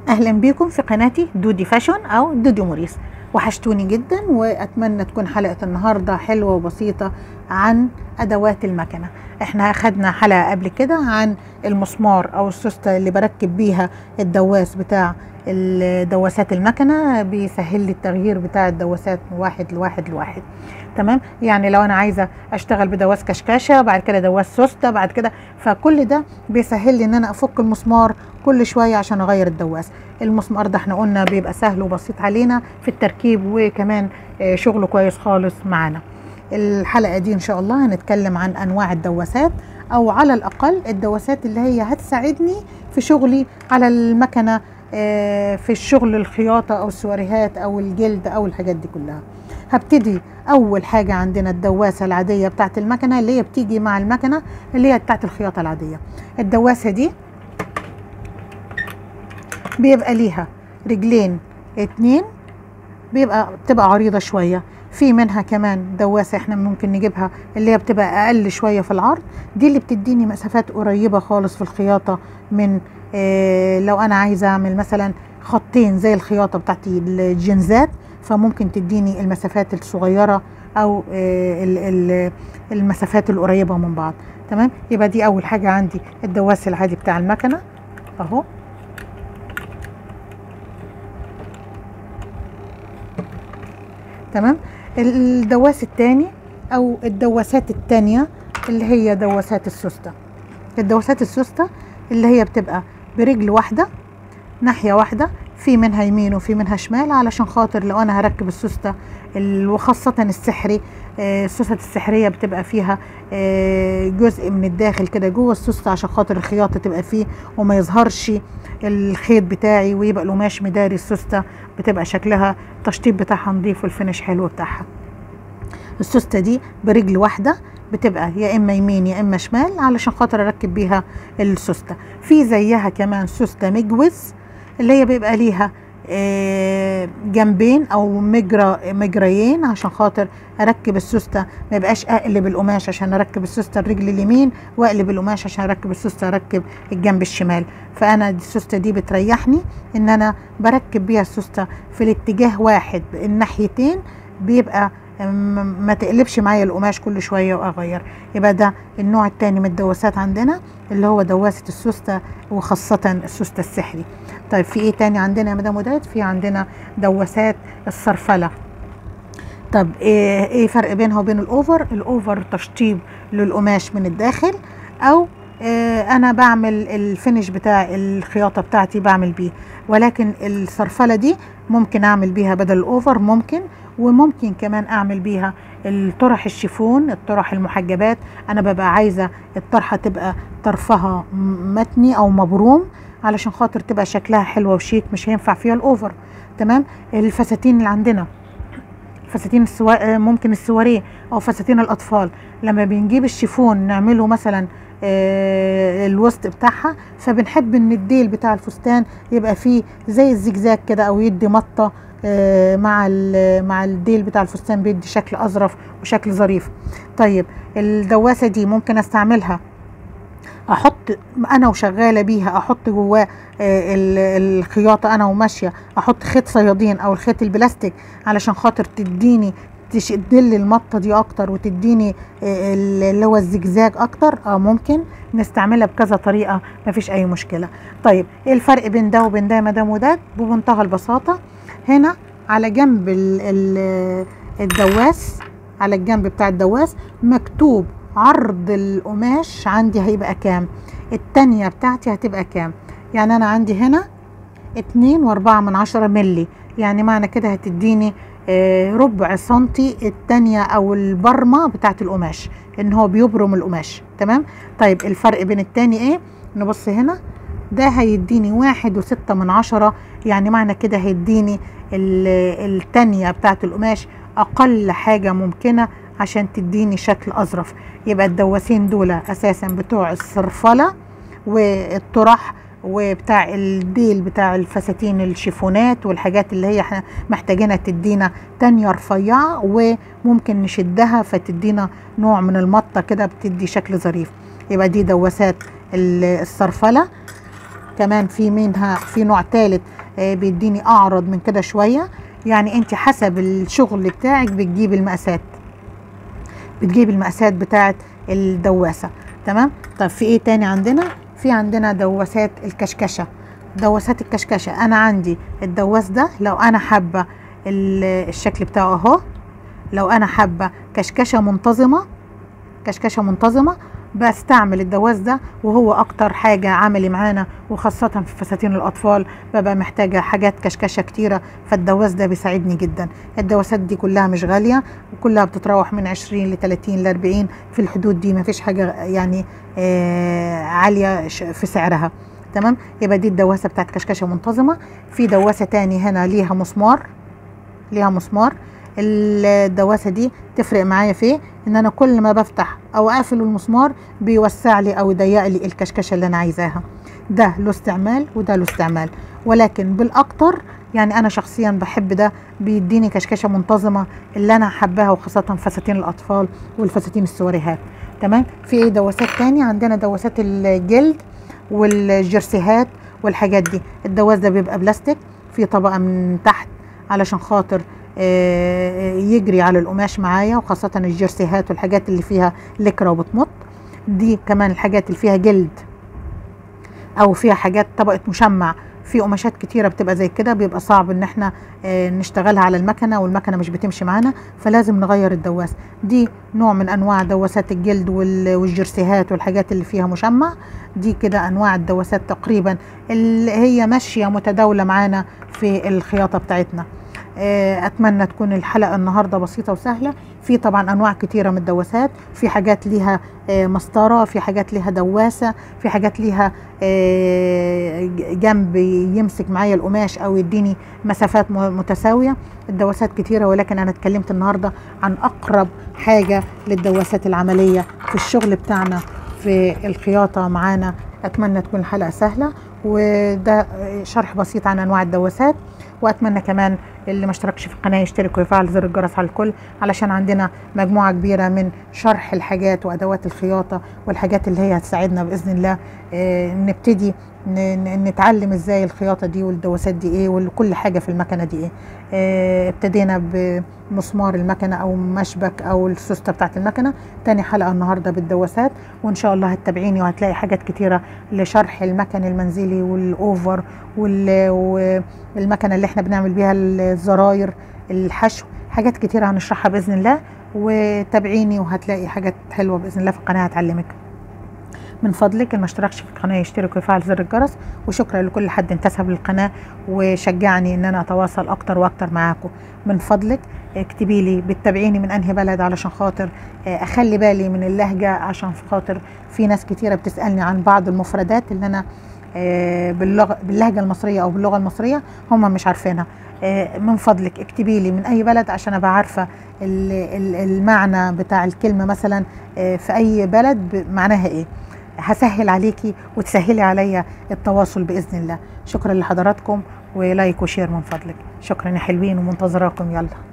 اهلا بيكم في قناتي دودي فاشون او دودي موريس وحشتوني جدا واتمنى تكون حلقه النهارده حلوه وبسيطه عن ادوات المكنه احنا اخدنا حلقه قبل كده عن المسمار او السوسته اللي بركب بيها الدواس بتاع دواسات المكنه بيسهل لي التغيير بتاع الدواسات من واحد لواحد لواحد تمام يعني لو انا عايزه اشتغل بدواس كشكاشه بعد كده دواس سوسته بعد كده فكل ده بيسهل لي ان انا افك المسمار كل شويه عشان اغير الدواس المسمار ده احنا قلنا بيبقى سهل وبسيط علينا في التركيب وكمان شغله كويس خالص معانا الحلقه دي ان شاء الله هنتكلم عن انواع الدواسات او على الاقل الدواسات اللي هي هتساعدني في شغلي على المكنه في الشغل الخياطه او السواريهات او الجلد او الحاجات دي كلها هبتدي اول حاجه عندنا الدواسه العاديه بتاعت المكنه اللي هي بتيجي مع المكنه اللي هي بتاعت الخياطه العاديه الدواسه دي بيبقى ليها رجلين اتنين بيبقى بتبقى عريضة شوية في منها كمان دواسة احنا ممكن نجيبها اللي هي بتبقى اقل شوية في العرض دي اللي بتديني مسافات قريبة خالص في الخياطة من اه لو انا عايزة اعمل مثلا خطين زي الخياطة بتاعتي الجنزات فممكن تديني المسافات الصغيرة او اه المسافات القريبة من بعض تمام يبقى دي اول حاجة عندي الدواس العادي بتاع المكنة اهو تمام الدواس الثاني او الدواسات الثانيه اللي هي دواسات السوسته الدواسات السوسته اللي هي بتبقى برجل واحده ناحيه واحده في منها يمين وفي منها شمال علشان خاطر لو انا هركب السوسته وخاصه السحري السوسة السحرية بتبقى فيها جزء من الداخل كده جوه السوسته عشان خاطر الخياطة تبقى فيه وما يظهرش الخيط بتاعي ويبقى القماش مداري السوسته بتبقى شكلها التشطيب بتاعها نظيف والفينش حلو بتاعها السوسته دي برجل واحده بتبقى يا اما يمين يا اما شمال علشان خاطر اركب بيها السوسته في زيها كمان سوسته مجوز اللي هي بيبقى ليها جنبين او مجرى مجريين عشان خاطر اركب السوسته ما يبقاش اقلب القماش عشان اركب السوسته الرجل اليمين واقلب القماش عشان اركب السوسته اركب الجنب الشمال فانا السوسته دي بتريحني ان انا بركب بيها السوسته في الاتجاه واحد الناحيتين بيبقى ما تقلبش معايا القماش كل شويه واغير يبقى ده النوع الثاني من الدواسات عندنا اللي هو دواسه السوسته وخاصه السوسته السحري طيب في ايه تاني عندنا يا مدام وداد في عندنا دواسات الصرفله طب ايه ايه فرق بينها وبين الاوفر الاوفر تشطيب للقماش من الداخل او إيه انا بعمل الفينش بتاع الخياطه بتاعتي بعمل بيه ولكن الصرفله دي ممكن اعمل بيها بدل الاوفر ممكن وممكن كمان اعمل بيها الطرح الشيفون الطرح المحجبات انا ببقى عايزه الطرحه تبقى طرفها متني او مبروم علشان خاطر تبقى شكلها حلوه وشيك مش هينفع فيها الاوفر تمام الفساتين اللي عندنا فساتين السوا... ممكن السواريه او فساتين الاطفال لما بنجيب الشيفون نعمله مثلا آه الوسط بتاعها فبنحب ان الديل بتاع الفستان يبقى فيه زي الزجزاج كده او يدي مطه آه مع مع الديل بتاع الفستان بيدي شكل اظرف وشكل ظريف طيب الدواسه دي ممكن استعملها احط انا وشغاله بيها احط جواه الخياطه انا وماشيه احط خيط صيادين او الخيط البلاستيك علشان خاطر تديني تشدلي المطه دي اكتر وتديني اللي هو الزجزاج اكتر اه ممكن نستعملها بكذا طريقه مفيش اي مشكله طيب ايه الفرق بين ده وبين ده يا مدام وداد بمنتهى البساطه هنا على جنب ال ال الدواس على الجنب بتاع الدواس مكتوب عرض القماش عندي هيبقى كام التانية بتاعتي هتبقى كام يعني انا عندي هنا اتنين واربعة من عشرة ملي يعني معنى كده هتديني آه ربع سنتي التانية او البرمة بتاعت القماش ان هو بيبرم القماش تمام طيب الفرق بين التاني ايه نبص هنا ده هيديني واحد وستة من عشرة يعني معنى كده هيديني التانية بتاعت القماش اقل حاجة ممكنة عشان تديني شكل اظرف يبقى الدواسين دول اساسا بتوع الصرفله والطرح وبتاع الديل بتاع الفساتين الشيفونات والحاجات اللي هي احنا محتاجينها تدينا تانية رفيعة وممكن نشدها فتدينا نوع من المطة كده بتدي شكل ظريف يبقى دي دواسات الصرفلة كمان في منها في نوع ثالث بيديني اعرض من كده شويه يعني انت حسب الشغل بتاعك بتجيب المقاسات بتجيب المقاسات بتاعه الدواسه تمام طب في ايه تاني عندنا في عندنا دواسات الكشكشه دواسات الكشكشه انا عندي الدواس ده لو انا حابه الشكل بتاعه اهو لو انا حابه كشكشه منتظمه كشكشه منتظمه بستعمل الدواس ده وهو اكتر حاجة عملي معانا وخاصة في فساتين الاطفال ببقى محتاجة حاجات كشكشة كتيرة فالدواس ده بيساعدني جدا الدواسات دي كلها مش غالية وكلها بتتراوح من 20 ل 30 ل 40 في الحدود دي مفيش حاجة يعني آه عالية في سعرها تمام يبقى دي الدواسة بتاعت كشكشة منتظمة في دواسة تاني هنا ليها مسمار ليها مسمار الدواسة دي تفرق معايا في إيه؟ ان انا كل ما بفتح او اقفل المسمار بيوسع لي او يضيق لي الكشكشه اللي انا عايزاها ده له استعمال وده له استعمال ولكن بالاكتر يعني انا شخصيا بحب ده بيديني كشكشه منتظمه اللي انا حباها وخاصه فساتين الاطفال والفساتين السواريهات تمام في ايه دواسات تاني عندنا دواسات الجلد والجرسيهات والحاجات دي الدواس ده بيبقى بلاستيك في طبقه من تحت علشان خاطر يجري على القماش معايا وخاصة الجرسيهات والحاجات اللي فيها لكرة وبتمط دي كمان الحاجات اللي فيها جلد او فيها حاجات طبقة مشمع في قماشات كتيرة بتبقى زي كده بيبقى صعب ان احنا نشتغلها على المكنة والمكنة مش بتمشي معانا فلازم نغير الدواس دي نوع من انواع دواسات الجلد والجرسيهات والحاجات اللي فيها مشمع دي كده انواع الدواسات تقريبا اللي هي ماشية متداولة معانا في الخياطة بتاعتنا اتمنى تكون الحلقه النهارده بسيطه وسهله في طبعا انواع كتيره من الدواسات في حاجات ليها مسطره في حاجات ليها دواسه في حاجات ليها جنب يمسك معايا القماش او يديني مسافات متساويه الدواسات كتيره ولكن انا اتكلمت النهارده عن اقرب حاجه للدواسات العمليه في الشغل بتاعنا في الخياطه معانا اتمنى تكون الحلقه سهله وده شرح بسيط عن انواع الدواسات واتمنى كمان اللي ما اشتركش في القناه يشترك ويفعل زر الجرس على الكل علشان عندنا مجموعه كبيره من شرح الحاجات وادوات الخياطه والحاجات اللي هي هتساعدنا باذن الله اه نبتدي نتعلم ازاي الخياطه دي والدواسات دي ايه وكل حاجه في المكنه دي ايه اه ابتدينا بمسمار المكنه او مشبك او السوسته بتاعت المكنه تاني حلقه النهارده بالدواسات وان شاء الله هتتابعيني وهتلاقي حاجات كتيره لشرح المكن المنزلي والاوفر والمكنه اللي احنا بنعمل بيها الزراير الحشو حاجات كتيره هنشرحها باذن الله وتابعيني وهتلاقي حاجات حلوه باذن الله في القناه هتعلمك من فضلك اللي ما اشتركش في القناه يشترك ويفعل زر الجرس وشكرا لكل حد انتسب للقناه وشجعني ان انا اتواصل اكتر واكتر معاكم من فضلك اكتبي لي بتتابعيني من انهي بلد علشان خاطر اخلي بالي من اللهجه عشان خاطر في ناس كتيره بتسالني عن بعض المفردات اللي انا باللغه باللهجه المصريه او باللغه المصريه هم مش عارفينها من فضلك اكتبي لي من اي بلد عشان ابقى عارفه المعنى بتاع الكلمه مثلا في اي بلد معناها ايه هسهل عليكي وتسهلي عليا التواصل باذن الله شكرا لحضراتكم ولايك وشير من فضلك شكرا يا حلوين ومنتظراكم يلا